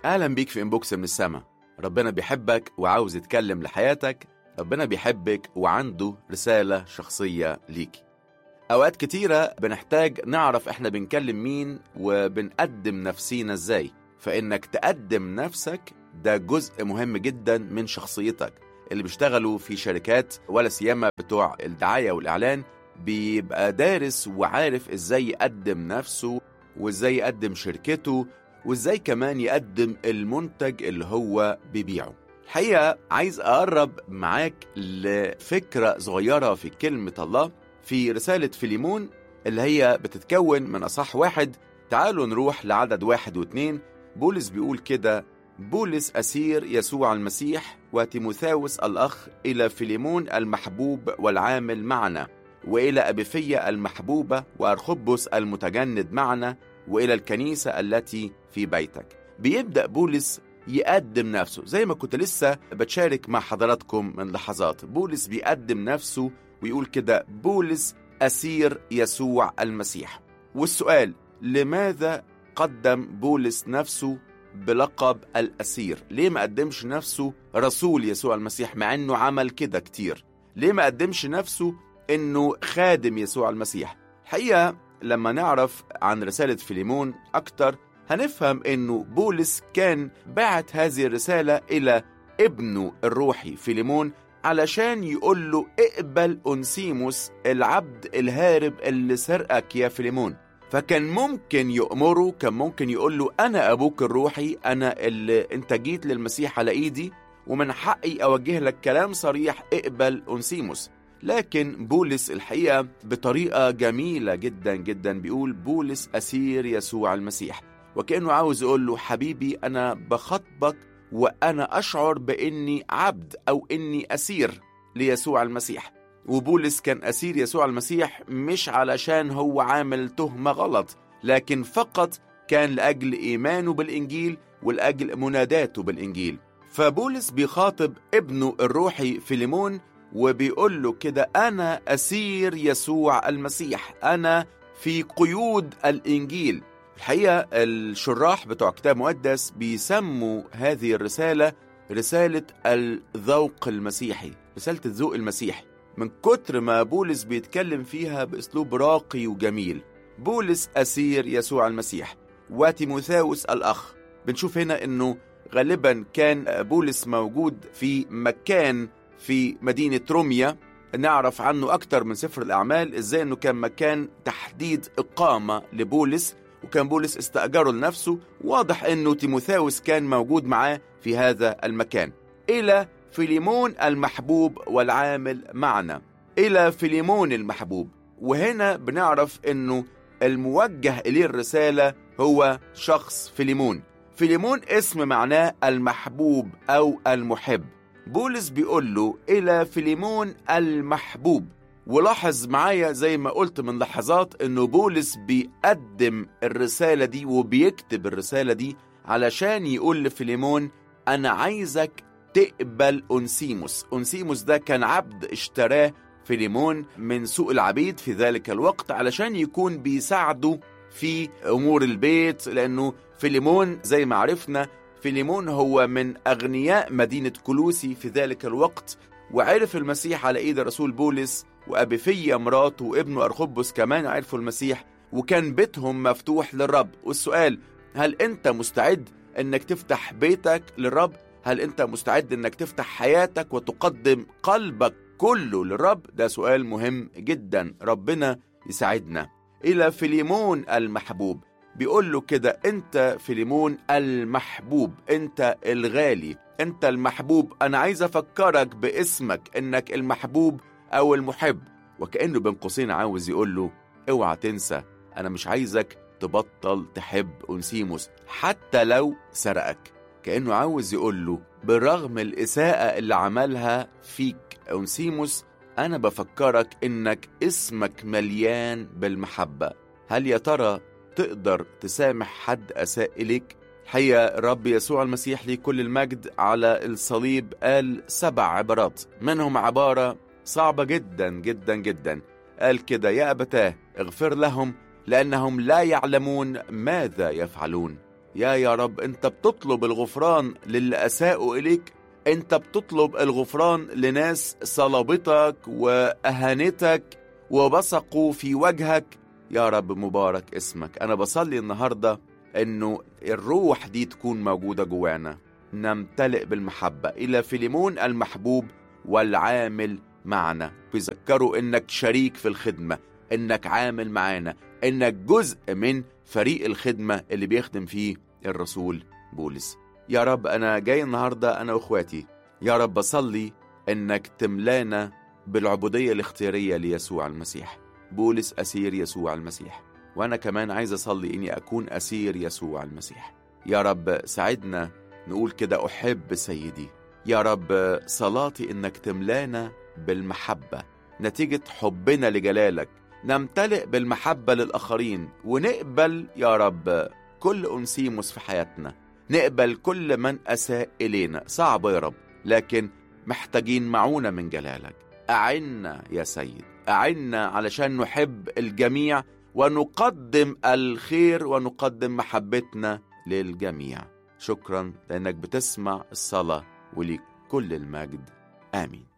أهلا بيك في إنبوكس من السما ربنا بيحبك وعاوز يتكلم لحياتك ربنا بيحبك وعنده رسالة شخصية ليك أوقات كتيرة بنحتاج نعرف إحنا بنكلم مين وبنقدم نفسينا إزاي فإنك تقدم نفسك ده جزء مهم جدا من شخصيتك اللي بيشتغلوا في شركات ولا سيما بتوع الدعاية والإعلان بيبقى دارس وعارف إزاي يقدم نفسه وإزاي يقدم شركته وإزاي كمان يقدم المنتج اللي هو بيبيعه الحقيقة عايز أقرب معاك لفكرة صغيرة في كلمة الله في رسالة فيليمون اللي هي بتتكون من أصح واحد تعالوا نروح لعدد واحد واثنين بولس بيقول كده بولس أسير يسوع المسيح وتيموثاوس الأخ إلى فيليمون المحبوب والعامل معنا وإلى أبيفية المحبوبة وأرخبس المتجند معنا وإلى الكنيسة التي في بيتك بيبدأ بولس يقدم نفسه زي ما كنت لسه بتشارك مع حضراتكم من لحظات بولس بيقدم نفسه ويقول كده بولس أسير يسوع المسيح والسؤال لماذا قدم بولس نفسه بلقب الأسير ليه ما قدمش نفسه رسول يسوع المسيح مع أنه عمل كده كتير ليه ما قدمش نفسه أنه خادم يسوع المسيح الحقيقة لما نعرف عن رسالة فيليمون أكتر هنفهم أنه بولس كان بعت هذه الرسالة إلى ابنه الروحي فيليمون علشان يقول له اقبل أنسيموس العبد الهارب اللي سرقك يا فيليمون فكان ممكن يأمره كان ممكن يقول له أنا أبوك الروحي أنا اللي أنت جيت للمسيح على إيدي ومن حقي أوجه لك كلام صريح اقبل أنسيموس لكن بولس الحقيقة بطريقة جميلة جدا جدا بيقول بولس أسير يسوع المسيح وكأنه عاوز يقول له حبيبي أنا بخطبك وأنا أشعر بإني عبد أو إني أسير ليسوع المسيح وبولس كان أسير يسوع المسيح مش علشان هو عامل تهمة غلط لكن فقط كان لأجل إيمانه بالإنجيل ولأجل مناداته بالإنجيل فبولس بيخاطب ابنه الروحي فيليمون وبيقول له كده أنا أسير يسوع المسيح أنا في قيود الإنجيل الحقيقة الشراح بتوع كتاب مقدس بيسموا هذه الرسالة رسالة الذوق المسيحي رسالة الذوق المسيحي من كتر ما بولس بيتكلم فيها بأسلوب راقي وجميل بولس أسير يسوع المسيح وتيموثاوس الأخ بنشوف هنا أنه غالبا كان بولس موجود في مكان في مدينة روميا نعرف عنه أكتر من سفر الأعمال إزاي أنه كان مكان تحديد إقامة لبولس وكان بولس استأجره لنفسه واضح أنه تيموثاوس كان موجود معاه في هذا المكان إلى فيليمون المحبوب والعامل معنا إلى فيليمون المحبوب وهنا بنعرف أنه الموجه إليه الرسالة هو شخص فيليمون فيليمون اسم معناه المحبوب أو المحب بولس بيقول له إلى فيليمون المحبوب ولاحظ معايا زي ما قلت من لحظات انه بولس بيقدم الرسالة دي وبيكتب الرسالة دي علشان يقول لفيليمون انا عايزك تقبل أنسيموس أنسيموس ده كان عبد اشتراه فيليمون من سوق العبيد في ذلك الوقت علشان يكون بيساعده في أمور البيت لأنه فيليمون زي ما عرفنا فيليمون هو من أغنياء مدينة كلوسي في ذلك الوقت وعرف المسيح على إيد رسول بولس وأبيفية مراته وابنه أرخبس كمان عرفوا المسيح وكان بيتهم مفتوح للرب والسؤال هل أنت مستعد أنك تفتح بيتك للرب؟ هل أنت مستعد أنك تفتح حياتك وتقدم قلبك كله للرب؟ ده سؤال مهم جدا ربنا يساعدنا إلى فيليمون المحبوب بيقول له كده أنت فيليمون المحبوب أنت الغالي أنت المحبوب أنا عايز أفكرك باسمك إنك المحبوب أو المحب وكأنه بين قوسين عاوز يقول له اوعى تنسى أنا مش عايزك تبطل تحب أنسيموس حتى لو سرقك كأنه عاوز يقول له برغم الإساءة اللي عملها فيك أنسيموس أنا بفكرك إنك اسمك مليان بالمحبة هل يا ترى تقدر تسامح حد أساء إليك؟ الحقيقة رب يسوع المسيح ليه كل المجد على الصليب قال سبع عبارات منهم عبارة صعبة جدا جدا جدا قال كده يا أبتاه اغفر لهم لأنهم لا يعلمون ماذا يفعلون يا يا رب انت بتطلب الغفران للي اساءوا اليك انت بتطلب الغفران لناس صلبتك واهانتك وبصقوا في وجهك يا رب مبارك اسمك انا بصلي النهارده انه الروح دي تكون موجوده جوانا نمتلئ بالمحبه الى فيليمون المحبوب والعامل معنا بيذكروا انك شريك في الخدمه انك عامل معانا انك جزء من فريق الخدمه اللي بيخدم فيه الرسول بولس يا رب انا جاي النهارده انا واخواتي يا رب بصلي انك تملانا بالعبوديه الاختياريه ليسوع المسيح بولس اسير يسوع المسيح وانا كمان عايز اصلي اني اكون اسير يسوع المسيح يا رب ساعدنا نقول كده احب سيدي يا رب صلاتي انك تملانا بالمحبه نتيجه حبنا لجلالك نمتلئ بالمحبه للاخرين ونقبل يا رب كل انسيموس في حياتنا نقبل كل من اساء الينا صعب يا رب لكن محتاجين معونه من جلالك اعنا يا سيد اعنا علشان نحب الجميع ونقدم الخير ونقدم محبتنا للجميع شكرا لانك بتسمع الصلاه وليك كل المجد امين